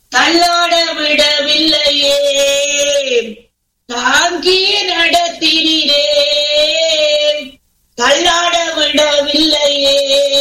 தள்ளாட விடவில்லையே தாங்கி நடத்தினீரே தள்ளாட விடவில்லையே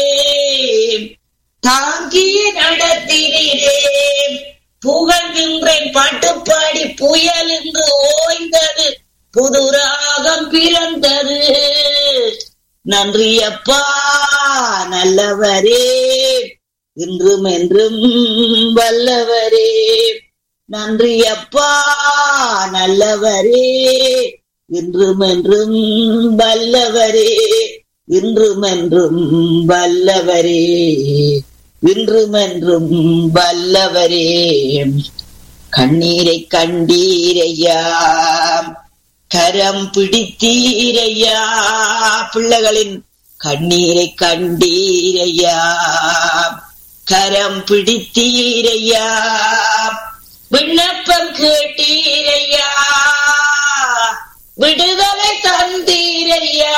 தாங்கி நடத்தினீரே புகழ்கின்றேன் பாட்டுப்பாடி புயல் இங்கு ஓய்ந்தது புது ராகம் பிறந்தது நன்றி அப்பா நல்லவரே இன்றும் என்றும் வல்லவரே நன்றி அப்பா நல்லவரே இன்றும் என்றும் வல்லவரே இன்றும் என்றும் வல்லவரே இன்றும் என்றும் வல்லவரே கண்ணீரை கண்டீரையா கரம் பிடித்தீரையா பிள்ளைகளின் கண்ணீரை கண்டீரையா கரம் பிடித்தீரையா விண்ணப்பம் கேட்டீரையா விடுதலை தந்தீரையா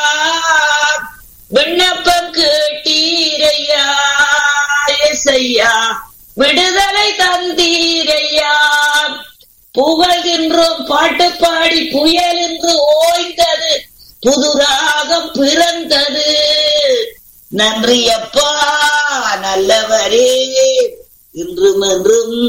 விண்ணப்பம் கேட்டீரையா ஏசையா விடுதலை தந்தீரையா புகழ்கின்றோம் பாட்டு பாடி புயல் என்று ஓய்ந்தது புது ராகம் பிறந்தது நன்றி அப்பா நல்லவரே இன்றும் என்றும்